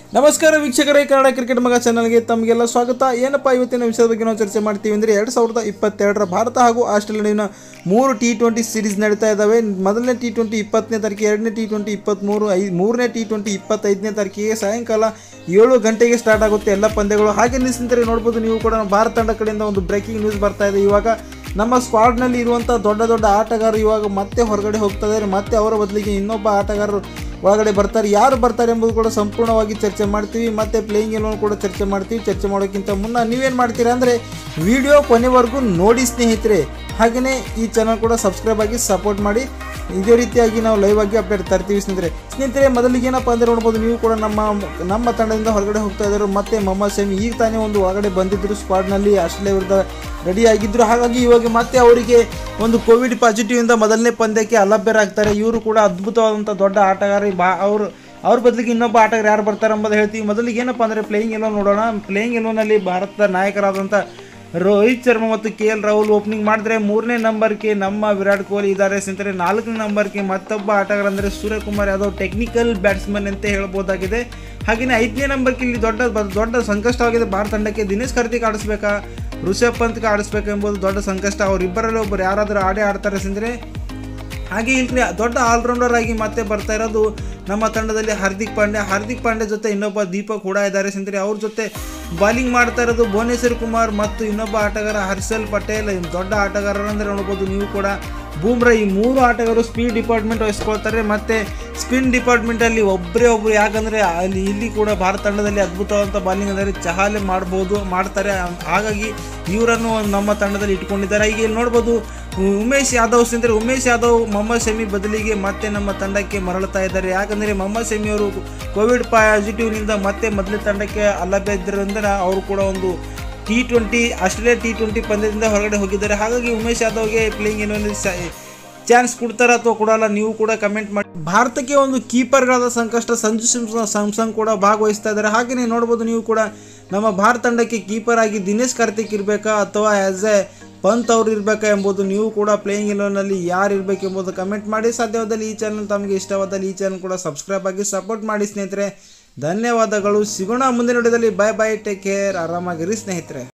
ನಮಸ್ಕಾರ ವೀಕ್ಷಕರೇ ಕನ್ನಡ ಕ್ರಿಕೆಟ್ ಮಗ ಚಾನಲ್ಗೆ ತಮಗೆಲ್ಲ ಸ್ವಾಗತ ಏನಪ್ಪ ಇವತ್ತಿನ ವಿಷಯದ ಬಗ್ಗೆ ನಾವು ಚರ್ಚೆ ಮಾಡ್ತೀವಿ ಅಂದರೆ ಎರಡು ಸಾವಿರದ ಇಪ್ಪತ್ತೆರಡರ ಭಾರತ ಹಾಗೂ ಆಸ್ಟ್ರೇಲಿಯಾ ನಡುವಿನ ಮೂರು ಟಿ ಟ್ವೆಂಟಿ ಸೀರೀಸ್ ನಡೀತಾ ಇದ್ದಾವೆ ಮೊದಲನೇ ಟಿ ಟ್ವೆಂಟಿ ಇಪ್ಪತ್ತನೇ ತಾರೀಕು ಎರಡನೇ ಟಿ ಟ್ವೆಂಟಿ ಇಪ್ಪತ್ತ್ಮೂರು ಐ ಮೂರನೇ ಟಿ ಟ್ವೆಂಟಿ ಇಪ್ಪತ್ತೈದನೇ ತಾರೀಕಿಗೆ ಸಾಯಂಕಾಲ ಏಳು ಗಂಟೆಗೆ ಸ್ಟಾರ್ಟ್ ಆಗುತ್ತೆ ಎಲ್ಲ ಪಂದ್ಯಗಳು ಹಾಗೆ ನಿಲ್ಸಿದ್ರೆ ನೋಡ್ಬೋದು ನೀವು ಕೂಡ ಭಾರತ ತಂಡ ಕಡೆಯಿಂದ ಒಂದು ಬ್ರೇಕಿಂಗ್ ನ್ಯೂಸ್ ಬರ್ತಾ ಇದೆ ಇವಾಗ ನಮ್ಮ ಸ್ಕ್ವಾಡ್ನಲ್ಲಿ ಇರುವಂಥ ದೊಡ್ಡ ದೊಡ್ಡ ಆಟಗಾರರು ಇವಾಗ ಮತ್ತೆ ಹೊರಗಡೆ ಹೋಗ್ತಾ ಇದ್ದಾರೆ ಮತ್ತೆ ಅವರ ಬದಲಿಗೆ ಇನ್ನೊಬ್ಬ ಆಟಗಾರರು ಒಳಗಡೆ ಬರ್ತಾರೆ ಯಾರು ಬರ್ತಾರೆ ಎಂಬುದು ಕೂಡ ಸಂಪೂರ್ಣವಾಗಿ ಚರ್ಚೆ ಮಾಡ್ತೀವಿ ಮತ್ತು ಪ್ಲೇಯಿಂಗ್ ಎಲ್ಲವನ್ನು ಕೂಡ ಚರ್ಚೆ ಮಾಡ್ತೀವಿ ಚರ್ಚೆ ಮಾಡೋಕ್ಕಿಂತ ಮುನ್ನ ನೀವೇನು ಮಾಡ್ತೀರಾ ಅಂದರೆ ವಿಡಿಯೋ ಕೊನೆವರೆಗೂ ನೋಡಿ ಸ್ನೇಹಿತರೆ ಹಾಗೆಯೇ ಈ ಚಾನಲ್ ಕೂಡ ಸಬ್ಸ್ಕ್ರೈಬ್ ಆಗಿ ಸಪೋರ್ಟ್ ಮಾಡಿ ಇದೇ ರೀತಿಯಾಗಿ ನಾವು ಲೈವ್ ಆಗಿ ಅಪ್ಡೇಟ್ ತರ್ತೀವಿ ಸ್ನೇಹಿತರೆ ಸ್ನೇಹಿತರೆ ಮೊದಲಿಗೆ ಏನಪ್ಪ ಅಂದರೆ ನೋಡ್ಬೋದು ನೀವು ಕೂಡ ನಮ್ಮ ನಮ್ಮ ತಂಡದಿಂದ ಹೊರಗಡೆ ಹೋಗ್ತಾ ಇದ್ದಾರೆ ಮತ್ತೆ ಮೊಹಮ್ಮದ್ ಶಮಿ ಈಗ ತಾನೇ ಒಂದು ಒಳಗಡೆ ಬಂದಿದ್ದರು ಸ್ಕ್ವಾಡ್ನಲ್ಲಿ ಆಸ್ಟ್ರೇಲಿಯಾ ವಿರುದ್ಧ ರೆಡಿ ಆಗಿದ್ದರು ಹಾಗಾಗಿ ಇವಾಗ ಮತ್ತೆ ಅವರಿಗೆ ಒಂದು ಕೋವಿಡ್ ಪಾಸಿಟಿವ್ ಇಂದ ಮೊದಲನೇ ಪಂದ್ಯಕ್ಕೆ ಅಲಭ್ಯರಾಗ್ತಾರೆ ಇವರು ಕೂಡ ಅದ್ಭುತವಾದಂಥ ದೊಡ್ಡ ಆಟಗಾರ ಬಾ ಅವರು ಅವ್ರ ಬದಲಿಗೆ ಇನ್ನೊಬ್ಬ ಆಟಗಾರ ಯಾರು ಬರ್ತಾರೆ ಎಂಬುದು ಹೇಳ್ತೀವಿ ಮೊದಲಿಗೆ ಏನಪ್ಪ ಅಂದರೆ ಪ್ಲೇಯಿಂಗ್ ಎಲ್ಲೋ ನೋಡೋಣ ಪ್ಲೇಯಿಂಗ್ ಎಲ್ಲೋನಲ್ಲಿ ಭಾರತದ ನಾಯಕರಾದಂಥ ರೋಹಿತ್ ಶರ್ಮಾ ಮತ್ತು ಕೆ ಎಲ್ ರಾಹುಲ್ ಓಪನಿಂಗ್ ಮಾಡಿದ್ರೆ ಮೂರನೇ ನಂಬರ್ಗೆ ನಮ್ಮ ವಿರಾಟ್ ಕೊಹ್ಲಿ ಇದ್ದಾರೆ ಸ್ನೇಹಿತರೆ ನಾಲ್ಕನೇ ನಂಬರ್ಗೆ ಮತ್ತೊಬ್ಬ ಆಟಗಾರ ಅಂದರೆ ಸೂರ್ಯಕುಮಾರ್ ಯಾದವ್ ಟೆಕ್ನಿಕಲ್ ಬ್ಯಾಟ್ಸ್ಮನ್ ಅಂತ ಹೇಳ್ಬೋದಾಗಿದೆ ಹಾಗೆಯೇ ಐದನೇ ನಂಬರ್ಗೆ ಇಲ್ಲಿ ದೊಡ್ಡ ದೊಡ್ಡ ಸಂಕಷ್ಟವಾಗಿದೆ ಭಾರತ ತಂಡಕ್ಕೆ ದಿನೇಶ್ ಕಾರ್ತಿಕ್ ಆಡಿಸ್ಬೇಕಾ ಋಷಭ್ ಪಂತ್ಗೆ ಆಡಿಸ್ಬೇಕಾ ಎಂಬುದು ದೊಡ್ಡ ಸಂಕಷ್ಟ ಅವರಿಬ್ಬರಲ್ಲಿ ಒಬ್ಬರು ಯಾರಾದರೂ ಆಡೇ ಆಡ್ತಾರೆ ಸ್ನೇಹಿತರೆ ಹಾಗೆ ಇಲ್ಲಿ ದೊಡ್ಡ ಆಲ್ರೌಂಡರ್ ಆಗಿ ಮತ್ತೆ ಬರ್ತಾ ಇರೋದು ನಮ್ಮ ತಂಡದಲ್ಲಿ ಹಾರ್ದಿಕ್ ಪಾಂಡ್ಯ ಹಾರ್ದಿಕ್ ಪಾಂಡ್ಯ ಜೊತೆ ಇನ್ನೊಬ್ಬ ದೀಪಕ್ ಕೂಡ ಇದ್ದಾರೆ ಸ್ನೇಹಿತರೆ ಅವ್ರ ಜೊತೆ ಬಾಲಿಂಗ್ ಮಾಡ್ತಾ ಇರೋದು ಭುವನೇಶ್ವರ್ ಕುಮಾರ್ ಮತ್ತು ಇನ್ನೊಬ್ಬ ಆಟಗಾರ ಹರ್ಷಲ್ ಪಟೇಲ್ ದೊಡ್ಡ ಆಟಗಾರರು ಅಂದರೆ ನೋಡ್ಬೋದು ನೀವು ಕೂಡ ಬೂಮ್ರಾ ಈ ಮೂರು ಆಟಗಾರರು ಸ್ಪೀಡ್ ಡಿಪಾರ್ಟ್ಮೆಂಟ್ ವಹಿಸ್ಕೊಳ್ತಾರೆ ಮತ್ತು ಸ್ಪಿನ್ ಡಿಪಾರ್ಟ್ಮೆಂಟಲ್ಲಿ ಒಬ್ಬರೇ ಒಬ್ಬರು ಯಾಕಂದರೆ ಅಲ್ಲಿ ಇಲ್ಲಿ ಕೂಡ ಭಾರತ ತಂಡದಲ್ಲಿ ಅದ್ಭುತವಾದಂಥ ಬಾಲಿಂಗ್ ಅಂದರೆ ಚಹಾಲೆ ಮಾಡ್ಬೋದು ಮಾಡ್ತಾರೆ ಹಾಗಾಗಿ ಇವರನ್ನು ನಮ್ಮ ತಂಡದಲ್ಲಿ ಇಟ್ಕೊಂಡಿದ್ದಾರೆ ಈಗ ಇಲ್ಲಿ ನೋಡ್ಬೋದು ಉಮೇಶ್ ಯಾದವ್ ಸ್ನೇಹಿತರೆ ಉಮೇಶ್ ಯಾದವ್ ಮೊಹಮ್ಮದ್ ಶಮಿ ಬದಲಿಗೆ ಮತ್ತೆ ನಮ್ಮ ತಂಡಕ್ಕೆ ಮರಳುತ್ತಾ ಇದ್ದಾರೆ ಯಾಕಂದರೆ ಮೊಹಮ್ಮದ್ ಶಮಿ ಅವರು ಕೋವಿಡ್ ಪಾಸಿಟಿವ್ನಿಂದ ಮತ್ತೆ ಮೊದಲೇ ತಂಡಕ್ಕೆ ಅಲಭ್ಯ ಇದ್ದರಿಂದ ಅವರು ಕೂಡ ಒಂದು T twenty Australia T twenty ಪಂದ್ಯದಿಂದ ಹೊರಗಡೆ ಹೋಗಿದ್ದಾರೆ ಹಾಗಾಗಿ ಉಮೇಶ್ ಯಾದವ್ಗೆ ಪ್ಲೇಯಿಂಗ್ ಏನೋ ಚಾನ್ಸ್ ಕೊಡ್ತಾರ ಅಥವಾ ಕೊಡಲ್ಲ ನೀವು ಕೂಡ ಕಮೆಂಟ್ ಮಾಡಿ ಭಾರತಕ್ಕೆ ಒಂದು ಕೀಪರ್ಗಳಾದ ಸಂಕಷ್ಟ ಸಂಜು ಸಿಮ್ಸನ್ ಸ್ಯಾಮ್ಸಂಗ್ ಕೂಡ ಭಾಗವಹಿಸ್ತಾ ಇದ್ದಾರೆ ಹಾಗೆಯೇ ನೋಡ್ಬೋದು ನೀವು ಕೂಡ ನಮ್ಮ ಭಾರತ ತಂಡಕ್ಕೆ ಕೀಪರ್ ಆಗಿ ದಿನೇಶ್ ಕಾರ್ತಿಕ್ ಇರಬೇಕಾ ಅಥವಾ ಆ್ಯಸ್ ಎ ಪಂತ್ ಅವ್ರು ಇರಬೇಕಾ ಎಂಬುದು ನೀವು ಕೂಡ ಪ್ಲೇಯಿಂಗ್ ಇಲೆವನಲ್ಲಿ ಯಾರು ಇರಬೇಕು ಎಂಬುದು ಕಮೆಂಟ್ ಮಾಡಿ ಸಾಧ್ಯವಾದಲ್ಲಿ ಈ ಚಾನಲ್ ತಮಗೆ ಇಷ್ಟವಾದಲ್ಲಿ ಈ ಚಾನಲ್ ಕೂಡ ಸಬ್ಸ್ಕ್ರೈಬ್ ಆಗಿ ಸಪೋರ್ಟ್ ಮಾಡಿ ಸ್ನೇಹಿತರೆ ಧನ್ಯವಾದಗಳು ಸಿಗೋಣ ಮುಂದಿನ ವಿಡಿಯೋದಲ್ಲಿ ಬೈ ಬೈ ಟೇಕ್ ಕೇರ್ ಆರಾಮಾಗಿರಿ ಸ್ನೇಹಿತರೆ